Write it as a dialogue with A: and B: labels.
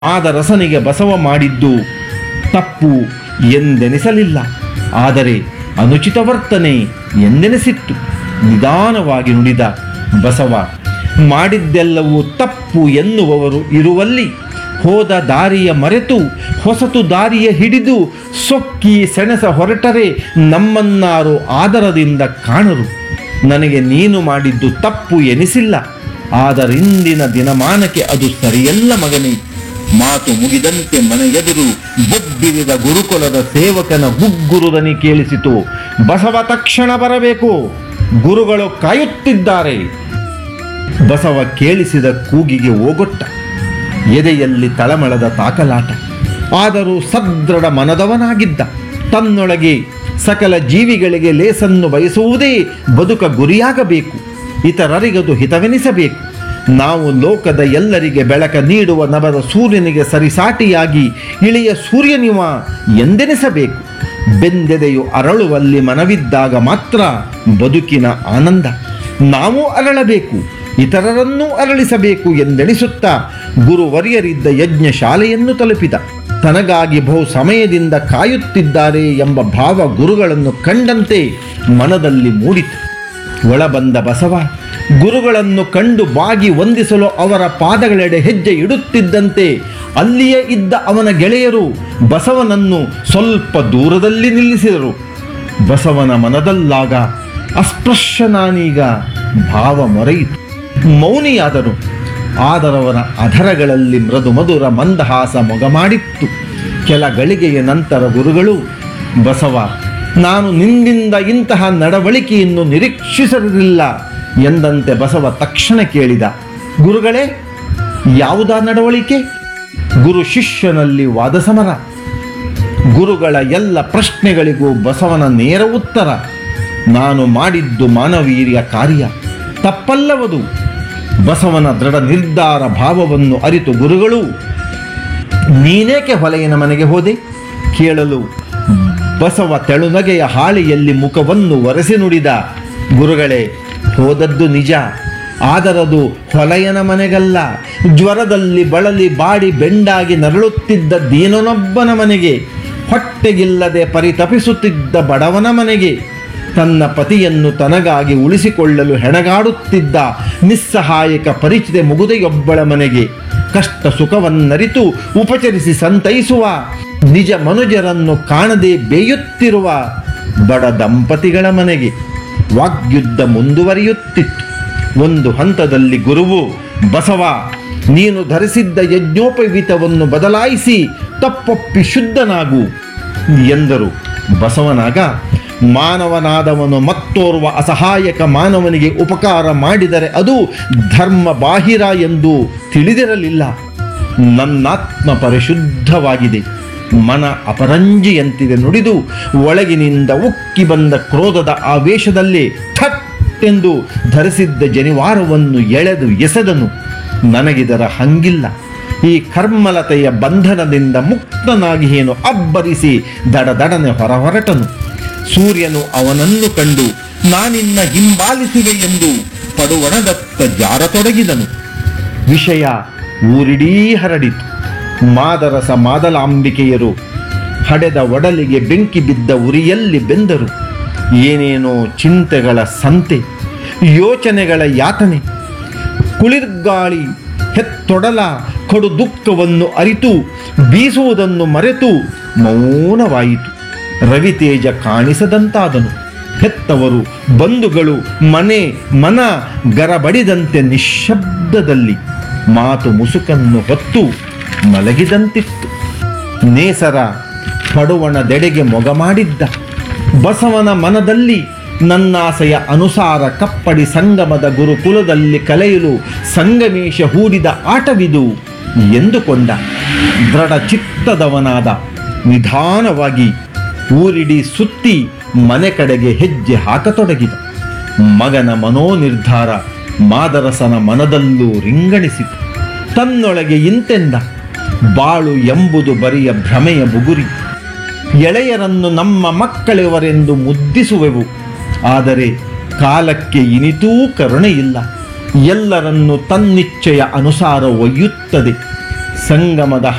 A: ಆದ ರಸನಿಗೆ ಬಸವ ಮಾಡಿದ್ದು ತಪ್ಪು ಎಂದೆನಿಸಲಿಲ್ಲ ಆದರೆ ಅನುಚಿತ ವರ್ತನೆ ಎಂದೆನಿಸಿತ್ತು ನಿಧಾನವಾಗಿ ನುಡಿದ ಬಸವ ಮಾಡಿದ್ದೆಲ್ಲವೂ ತಪ್ಪು ಎನ್ನುವವರು ಇರುವಲ್ಲಿ ಹೋದ ದಾರಿಯ ಮರೆತು ಹೊಸತು ದಾರಿಯ ಹಿಡಿದು ಸೊಕ್ಕಿ ಸೆಣಸ ಹೊರಟರೆ ನಮ್ಮನ್ನಾರು ಆದರದಿಂದ ಕಾಣರು ನನಗೆ ನೀನು ಮಾಡಿದ್ದು ತಪ್ಪು ಎನಿಸಿಲ್ಲ ಆದರಿಂದಿನ ದಿನಮಾನಕ್ಕೆ ಅದು ಸರಿಯಲ್ಲ ಮಗನೇ ಮಾತು ಮುಗಿದಂತೆ ಮನೆಯೆದುರು ಬೊಬ್ಬಿರಿದ ಗುರುಕುಲದ ಸೇವಕನ ಗುಗ್ಗುರುದನಿ ಕೇಳಿಸಿತು ಬಸವ ತಕ್ಷಣ ಬರಬೇಕು ಗುರುಗಳು ಕಾಯುತ್ತಿದ್ದಾರೆ ಬಸವ ಕೇಳಿಸಿದ ಕೂಗಿಗೆ ಓಗೊಟ್ಟ ಎದೆಯಲ್ಲಿ ತಳಮಳದ ತಾಕಲಾಟ ಆದರೂ ಸದೃಢ ಮನದವನಾಗಿದ್ದ ತನ್ನೊಳಗೆ ಸಕಲ ಜೀವಿಗಳಿಗೆ ಲೇಸನ್ನು ಬಯಸುವುದೇ ಬದುಕ ಗುರಿಯಾಗಬೇಕು ಇತರರಿಗದು ಹಿತವೆನಿಸಬೇಕು ನಾವು ಲೋಕದ ಎಲ್ಲರಿಗೆ ಬೆಳಕ ನೀಡುವ ನವರ ಸೂರ್ಯನಿಗೆ ಸರಿಸಾಟಿಯಾಗಿ ಇಳೆಯ ಸೂರ್ಯನಿವ ಎಂದೆನಿಸಬೇಕು ಬೆಂದೆದೆಯು ಅರಳುವಲ್ಲಿ ಮನವಿದ್ದಾಗ ಮಾತ್ರ ಬದುಕಿನ ಆನಂದ ನಾವು ಅರಳಬೇಕು ಇತರರನ್ನೂ ಅರಳಿಸಬೇಕು ಎಂದೆಣಿಸುತ್ತಾ ಗುರುವರ್ಯರಿದ್ದ ಯಜ್ಞ ಶಾಲೆಯನ್ನು ತಲುಪಿದ ತನಗಾಗಿ ಬಹು ಸಮಯದಿಂದ ಕಾಯುತ್ತಿದ್ದಾರೆ ಎಂಬ ಭಾವ ಗುರುಗಳನ್ನು ಕಂಡಂತೆ ಮನದಲ್ಲಿ ಮೂಡಿತು ಒಳಬಂದ ಬಸವ ಗುರುಗಳನ್ನು ಕಂಡು ಬಾಗಿ ವಂದಿಸಲು ಅವರ ಪಾದಗಳೆಡೆ ಹೆಜ್ಜೆ ಇಡುತ್ತಿದ್ದಂತೆ ಅಲ್ಲಿಯೇ ಇದ್ದ ಅವನ ಗೆಳೆಯರು ಬಸವನನ್ನು ಸ್ವಲ್ಪ ದೂರದಲ್ಲಿ ನಿಲ್ಲಿಸಿದರು ಬಸವನ ಮನದಲ್ಲಾಗ ಅಸ್ಪೃಶ್ಯನಾನೀಗ ಭಾವ ಮೊರೆಯಿತು ಮೌನಿಯಾದರು ಆದರವನ ಅಧರಗಳಲ್ಲಿ ಮೃದು ಮಧುರ ಮಂದಹಾಸ ಮೊಗಮಾಡಿತ್ತು ಕೆಲ ಗಳಿಗೆಯ ನಂತರ ಗುರುಗಳು ಬಸವ ನಾನು ನಿನ್ನಿಂದ ಇಂತಹ ನಡವಳಿಕೆಯನ್ನು ನಿರೀಕ್ಷಿಸಿರಲಿಲ್ಲ ಎಂದಂತೆ ಬಸವ ತಕ್ಷಣ ಕೇಳಿದ ಗುರುಗಳೇ ಯಾವುದಾ ನಡವಳಿಕೆ ಗುರು ಶಿಷ್ಯನಲ್ಲಿ ವಾದ ಸಮರ ಗುರುಗಳ ಎಲ್ಲ ಪ್ರಶ್ನೆಗಳಿಗೂ ಬಸವನ ನೇರ ಉತ್ತರ ನಾನು ಮಾಡಿದ್ದು ಮಾನವೀರ್ಯ ಕಾರ್ಯ ತಪ್ಪಲ್ಲವದು ಬಸವನ ದೃಢ ನಿರ್ಧಾರ ಭಾವವನ್ನು ಅರಿತು ಗುರುಗಳು ನೀನೇಕೆ ಹೊಲೆಯನ ಮನೆಗೆ ಹೋದೆ ಕೇಳಲು ಬಸವ ತೆಳುನಗೆಯ ಹಾಳೆಯಲ್ಲಿ ಮುಖವನ್ನು ಒರೆಸಿ ನುಡಿದ ಗುರುಗಳೇ ಹೋದದ್ದು ನಿಜ ಆದರದು ಹೊಲೆಯನ ಮನೆಗಲ್ಲ ಜ್ವರದಲ್ಲಿ ಬಳಲಿ ಬಾಡಿ ಬೆಂಡಾಗಿ ನರಳುತ್ತಿದ್ದ ದೀನನೊಬ್ಬನ ಮನೆಗೆ ಹೊಟ್ಟೆಗಿಲ್ಲದೆ ಪರಿತಪಿಸುತ್ತಿದ್ದ ಬಡವನ ಮನೆಗೆ ತನ್ನ ಪತಿಯನ್ನು ತನಗಾಗಿ ಉಳಿಸಿಕೊಳ್ಳಲು ಹೆಣಗಾಡುತ್ತಿದ್ದ ನಿಸ್ಸಹಾಯಕ ಪರಿಚಿತ ಮುಗುದೆಯೊಬ್ಬಳ ಮನೆಗೆ ಕಷ್ಟ ಸುಖವನ್ನರಿತು ಉಪಚರಿಸಿ ಸಂತೈಸುವ ನಿಜ ಮನುಜರನ್ನು ಕಾಣದೆ ಬೇಯುತ್ತಿರುವ ಬಡ ದಂಪತಿಗಳ ಮನೆಗೆ ವಾಗ್ಯುದ್ಧ ಮುಂದುವರಿಯುತ್ತಿತ್ತು ಒಂದು ಹಂತದಲ್ಲಿ ಗುರುವು ಬಸವ ನೀನು ಧರಿಸಿದ್ದ ಯಜ್ಞೋಪವೀತವನ್ನು ಬದಲಾಯಿಸಿ ತಪ್ಪೊಪ್ಪಿ ಶುದ್ಧನಾಗು ಎಂದರು ಬಸವನಾಗ ಮಾನವನಾದವನು ಮತ್ತೋರ್ವ ಅಸಹಾಯಕ ಮಾನವನಿಗೆ ಉಪಕಾರ ಮಾಡಿದರೆ ಅದು ಧರ್ಮ ಬಾಹಿರ ಎಂದು ತಿಳಿದಿರಲಿಲ್ಲ ನನ್ನಾತ್ಮ ಪರಿಶುದ್ಧವಾಗಿದೆ ಮನ ಅಪರಂಜಿಯಂತಿದೆ ನುಡಿದು ಒಳಗಿನಿಂದ ಉಕ್ಕಿ ಬಂದ ಕ್ರೋಧದ ಆವೇಶದಲ್ಲಿ ಥಟ್ ಎಂದು ಧರಿಸಿದ್ದ ಜನಿವಾರವನ್ನು ಎಳೆದು ಎಸೆದನು ನನಗಿದರ ಹಂಗಿಲ್ಲ ಈ ಕರ್ಮಲತೆಯ ಬಂಧನದಿಂದ ಮುಕ್ತನಾಗಿ ಏನು ಅಬ್ಬರಿಸಿ ದಡದಡನೆ ಹೊರಹೊರಟನು ಸೂರ್ಯನು ಅವನನ್ನು ಕಂಡು ನಾನಿನ್ನ ಹಿಂಬಾಲಿಸುವೆ ಎಂದು ಪಡುವಣದತ್ತ ಜಾರತೊಡಗಿದನು ವಿಷಯ ಊರಿಡೀ ಹರಡಿತು ಮಾದರಸ ಮಾದಲಾಂಬಿಕೆಯರು ಹಡೆದ ಒಡಲಿಗೆ ಬೆಂಕಿ ಬಿದ್ದ ಉರಿಯಲ್ಲಿ ಬೆಂದರು ಏನೇನೋ ಚಿಂತೆಗಳ ಸಂತೆ ಯೋಚನೆಗಳ ಯಾತನೆ ಕುಳಿರ್ಗಾಳಿ ಹೆತ್ತೊಡಲ ಕಡು ದುಃಖವನ್ನು ಅರಿತು ಬೀಸುವುದನ್ನು ಮರೆತು ಮೌನವಾಯಿತು ರವಿತೇಜ ಕಾಣಿಸದಂತಾದನು ಹೆತ್ತವರು ಬಂಧುಗಳು ಮನೆ ಮನ ಗರಬಡಿದಂತೆ ನಿಶ್ಶಬ್ದದಲ್ಲಿ ಮಾತು ಮುಸುಕನ್ನು ಹೊತ್ತು ಮಲಗಿದಂತಿತ್ತು ನೇಸರ ಪಡುವಣದೆಡೆಗೆ ಮೊಗ ಮಾಡಿದ್ದ ಬಸವನ ಮನದಲ್ಲಿ ನನ್ನಾಸೆಯ ಅನುಸಾರ ಕಪ್ಪಡಿ ಸಂಗಮದ ಗುರುಕುಲದಲ್ಲಿ ಕಲೆಯಲು ಸಂಗಮೇಶ ಹೂಡಿದ ಆಟವಿದು ಎಂದುಕೊಂಡ ದೃಢ ಚಿತ್ತದವನಾದ ನಿಧಾನವಾಗಿ ಊರಿಡಿ ಸುತ್ತಿ ಮನೆ ಕಡೆಗೆ ಹೆಜ್ಜೆ ಹಾಕತೊಡಗಿದ ಮಗನ ಮನೋನಿರ್ಧಾರ ಮಾದರಸನ ಮನದಲ್ಲೂ ರಿಂಗಣಿಸಿತು ತನ್ನೊಳಗೆ ಇಂತೆಂದ ಬಾಳು ಎಂಬುದು ಬರಿಯ ಭ್ರಮೆಯ ಬುಗುರಿ ಎಳೆಯರನ್ನು ನಮ್ಮ ಮಕ್ಕಳೆವರೆಂದು ಮುದ್ದಿಸುವೆವು ಆದರೆ ಕಾಲಕ್ಕೆ ಇನಿತೂ ಕರುಣೆಯಿಲ್ಲ ಎಲ್ಲರನ್ನು ತನ್ನಿಚ್ಛೆಯ ಅನುಸಾರ ಒಯ್ಯುತ್ತದೆ ಸಂಗಮದ